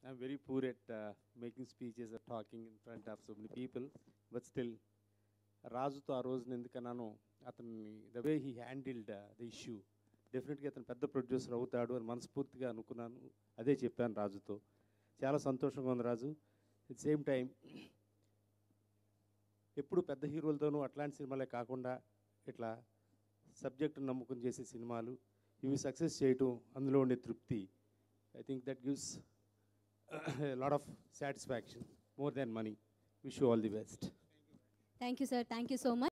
I'm very poor at uh, making speeches or talking in front of so many people, but still, రాజుతో ఆ రోజున ఎందుకన్నాను అతన్ని the way he handled the issue డెఫినెట్గా అతను పెద్ద ప్రొడ్యూసర్ అవుతాడు అని మనస్ఫూర్తిగా అనుకున్నాను అదే చెప్పాను రాజుతో చాలా సంతోషంగా ఉంది రాజు అట్ సేమ్ టైం ఎప్పుడు పెద్ద హీరోలతోనూ అట్లాంటి సినిమాలే కాకుండా ఇట్లా సబ్జెక్టు నమ్ముకుని చేసే సినిమాలు ఇవి సక్సెస్ చేయటం అందులో ఉండే తృప్తి I think that gives lot of satisfaction more than money wish you all the best thank you sir thank you so much